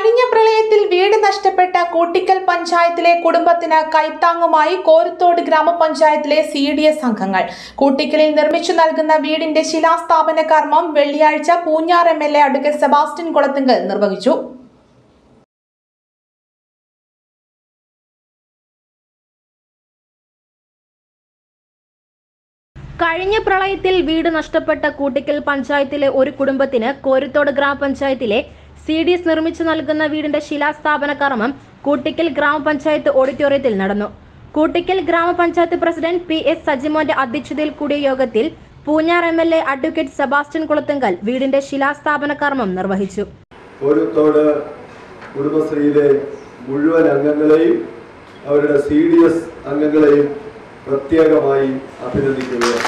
കഴിഞ്ഞ പ്രളയത്തിൽ വീട് നഷ്ടപ്പെട്ട കൂട്ടിക്കൽ പഞ്ചായത്തിലെ കുടുംബത്തിന് കൈത്താങ്ങുമായി കോരുത്തോട് ഗ്രാമപഞ്ചായത്തിലെ സി ഡി എസ് അംഗങ്ങൾ കൂട്ടിക്കലിൽ നിർമ്മിച്ചു നൽകുന്ന വീടിന്റെ ശിലാസ്ഥാപന കർമ്മം വെള്ളിയാഴ്ച Poonjar M L A advocate Sebastian Kulathunkal നിർവഹിച്ചു കഴിഞ്ഞ പ്രളയത്തിൽ വീട് നഷ്ടപ്പെട്ട കൂട്ടിക്കൽ പഞ്ചായത്തിലെ ഒരു കുടുംബത്തിന് കോരുത്തോട് ഗ്രാമപഞ്ചായത്തിലെ സി ഡി എസ് നിർമ്മിച്ചു നൽകുന്ന വീടിന്റെ ശിലാസ്ഥാപന കർമ്മം കൂട്ടിക്കൽ ഗ്രാമപഞ്ചായത്ത് ഓഡിറ്റോറിയത്തിൽ നടന്നു കൂട്ടിക്കൽ ഗ്രാമപഞ്ചായത്ത് പ്രസിഡന്റ് പി എസ് സജിമോന്റെ അധ്യക്ഷതയിൽ കൂടിയ യോഗത്തിൽ Poonjar M L A advocate Sebastian Kulathunkal വീടിന്റെ ശിലാസ്ഥാപന കർമ്മം നിർവഹിച്ചു കോരുത്തോട് കുടുംബശ്രീയിലെ മുഴുവൻ അംഗങ്ങളെയും അവരുടെ സി ഡി എസ് അംഗങ്ങളെയും പ്രത്യേകമായി അഭിനന്ദിക്കുകയാണ്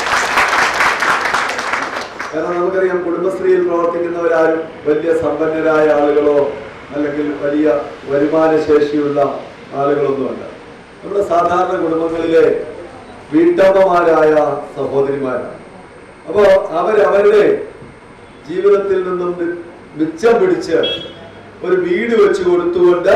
കാരണം നമുക്കറിയാം കുടുംബശ്രീയിൽ പ്രവർത്തിക്കുന്നവരാരും വലിയ സമ്പന്നരായ ആളുകളോ അല്ലെങ്കിൽ വലിയ വരുമാന ശേഷിയുള്ള ആളുകളൊന്നുമല്ല നമ്മുടെ സാധാരണ കുടുംബങ്ങളിലെ വീട്ടമ്മമാരായ സഹോദരിമാരാണ് അപ്പോൾ അവരവരുടെ ജീവിതത്തിൽ നിന്നും മി- മിച്ചം പിടിച്ച് ഒരു വീട് വെച്ച് കൊടുത്തുകൊണ്ട്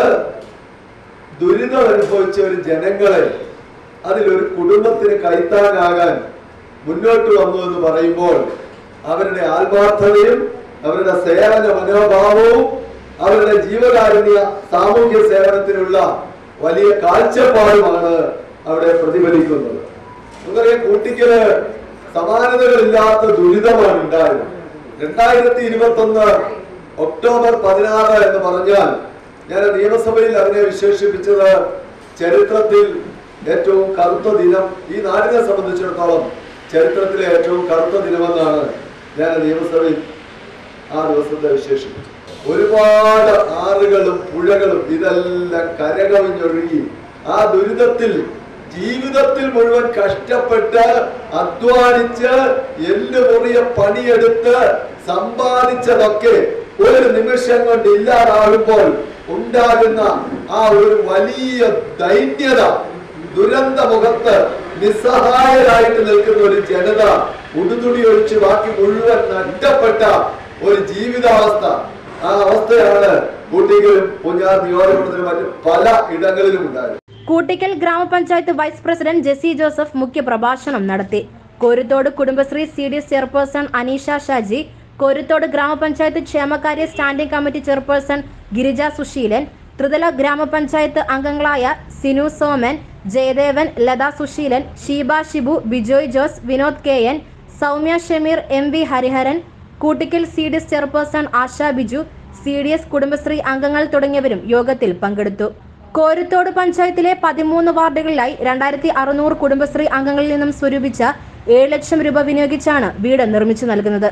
ദുരിതം അനുഭവിച്ച ഒരു ജനങ്ങളെ അതിലൊരു കുടുംബത്തിന് കൈത്താങ്ങാകാൻ മുന്നോട്ട് വന്നു എന്ന് പറയുമ്പോൾ അവരുടെ ആത്മാർത്ഥതയും അവരുടെ സേവന മനോഭാവവും അവരുടെ ജീവകാരുണ്യ സാമൂഹ്യ സേവനത്തിനുള്ള വലിയ കാഴ്ചപ്പാടുമാണ് അവിടെ പ്രതിഫലിക്കുന്നത് നമുക്കറിയാം കൂട്ടിക്കല് സമാനതകളില്ലാത്ത ദുരിതമാണ് ഉണ്ടായത് രണ്ടായിരത്തി ഇരുപത്തി ഒന്ന് ഒക്ടോബർ പതിനാറ് എന്ന് പറഞ്ഞാൽ ഞാൻ നിയമസഭയിൽ അതിനെ വിശേഷിപ്പിച്ചത് ചരിത്രത്തിൽ ഏറ്റവും കറുത്ത ദിനം ഈ നാടിനെ സംബന്ധിച്ചിടത്തോളം ചരിത്രത്തിലെ ഏറ്റവും കറുത്ത ദിനമെന്നാണ് ഞാൻ നിയമസഭയിൽ ആ ദിവസത്തെ വിശേഷിപ്പിച്ചു ഒരുപാട് ആറുകളും പുഴകളും ഇതെല്ലാം കരകവിഞ്ഞൊഴുകി ആ ദുരിതത്തിൽ ജീവിതത്തിൽ മുഴുവൻ കഷ്ടപ്പെട്ട് അധ്വാനിച്ച് എല്ല് മുറിയ പണിയെടുത്ത് സമ്പാദിച്ചതൊക്കെ ഒരു നിമിഷം കൊണ്ട് ഇല്ലാതാകുമ്പോൾ ഉണ്ടാകുന്ന ആ ഒരു വലിയ ദൈന്യത ദുരന്ത മുഖത്ത് നിസ്സഹായരായിട്ട് നിൽക്കുന്ന ഒരു ജനത ഉടുതുണി ഒഴിച്ച് ബാക്കി മുഴുവൻ നഷ്ടപ്പെട്ട ഒരു ജീവിതാവസ്ഥ ആ അവസ്ഥയാണ് ഊട്ടിയിലും പൂഞ്ഞാർ നിയോജകമണ്ഡലത്തിലും മറ്റ് പല ഇടങ്ങളിലും ഉണ്ടായത് കൂട്ടിക്കൽ ഗ്രാമപഞ്ചായത്ത് വൈസ് പ്രസിഡന്റ് ജെസി ജോസഫ് മുഖ്യപ്രഭാഷണം നടത്തി Koruthodu Kudumbashree C D S chairperson Aneesha Shaji Koruthodu ഗ്രാമപഞ്ചായത്ത് ക്ഷേമകാര്യ standing committee chairperson Girija Susheelan ത്രിതല ഗ്രാമപഞ്ചായത്ത് അംഗങ്ങളായ Sinu Soman Jayadevan Latha Susheelan Sheeba Shibu Bijoy Jose Vinod K N Soumya Shameer M V Hariharan Koottickal C D S chairperson Asha Biju C D S Kudumbashree അംഗങ്ങൾ തുടങ്ങിയവരും യോഗത്തിൽ പങ്കെടുത്തു കോരുത്തോട് പഞ്ചായത്തിലെ പതിമൂന്ന് വാർഡുകളിലായി രണ്ടായിരത്തി അറുന്നൂറ് കുടുംബശ്രീ അംഗങ്ങളിൽ നിന്നും സ്വരൂപിച്ച ഏഴ് ലക്ഷം രൂപ വിനിയോഗിച്ചാണ് വീട് നിർമ്മിച്ചു നൽകുന്നത്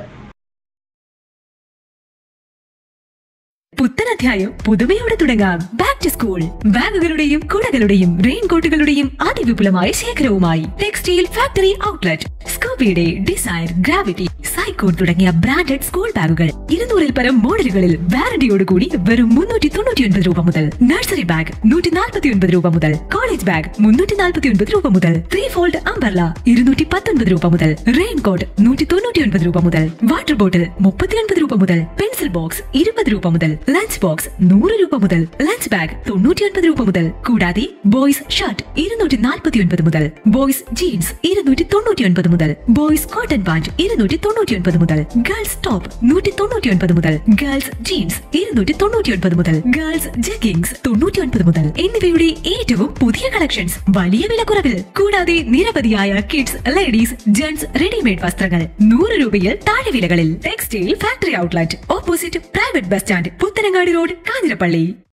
പുത്തൻ അധ്യായം പുതുമയോടെ തുടങ്ങാം ബാക്ക് ടു സ്കൂൾ ബാഗുകളുടെയും കുടകളുടെയും റെയിൻകോട്ടുകളുടെയും അതിവിപുലമായ ശേഖരവുമായി ടെക്സ്റ്റൈൽ ഫാക്ടറി ഔട്ട്ലെറ്റ് സ്കൂബിയുടെ ഡിസൈർ ഗ്രാവിറ്റി സൈക്കോൺ തുടങ്ങിയ ബ്രാൻഡഡ് സ്കൂൾ ബാഗുകൾ ഇരുന്നൂറിൽ പരം മോഡലുകളിൽ വാറന്റിയോടുകൂടി വെറും മുന്നൂറ്റി തൊണ്ണൂറ്റി ഒൻപത് രൂപ മുതൽ നഴ്സറി ബാഗ് നൂറ്റി നാൽപ്പത്തി ഒൻപത് രൂപ മുതൽ കോളേജ് ബാഗ് മുന്നൂറ്റി നാൽപ്പത്തി ഒൻപത് രൂപ മുതൽ ത്രീ ഫോൾഡ് അംബർല ഇരുന്നൂറ്റി പത്തൊൻപത് രൂപ മുതൽ റെയിൻകോട്ട് നൂറ്റി തൊണ്ണൂറ്റി ഒൻപത് രൂപ മുതൽ വാട്ടർ ബോട്ടിൽ മുപ്പത്തി ഒൻപത് രൂപ മുതൽ പെൻസിൽ ബോക്സ് ഇരുപത് രൂപ മുതൽ ലഞ്ച് ബോക്സ് നൂറ് രൂപ മുതൽ ലഞ്ച് ബാഗ് തൊണ്ണൂറ്റി ഒൻപത് രൂപ മുതൽ കൂടാതെ ബോയ്സ് ഷർട്ട് ഇരുന്നൂറ്റി നാൽപ്പത്തി ഒൻപത് മുതൽ ബോയ്സ് ജീൻസ് ഇരുന്നൂറ്റി തൊണ്ണൂറ്റി ഒൻപത് മുതൽ ബോയ്സ് കോട്ടൺ പാന്റ് ഇരുന്നൂറ്റി തൊണ്ണൂറ്റി ഒൻപത് മുതൽ ഗേൾസ് ടോപ്പ് നൂറ്റി തൊണ്ണൂറ്റി ഒൻപത് മുതൽ ഗേൾസ് ജീൻസ് ഇരുന്നൂറ്റി തൊണ്ണൂറ്റി ഒൻപത് മുതൽ ഗേൾസ് ജഗിങ്സ് തൊണ്ണൂറ്റി ഒൻപത് മുതൽ എന്നിവയുടെ ഏറ്റവും പുതിയ കളക്ഷൻസ് വലിയ വിലക്കുറവിൽ കൂടാതെ നിരവധിയായ കിഡ്സ് ലേഡീസ് ജെന്റ്സ് റെഡിമെയ്ഡ് വസ്ത്രങ്ങൾ നൂറ് രൂപയിൽ താഴെ വിലകളിൽ textile factory outlet opposite private bus stand Puthanangadi road Kanjirappally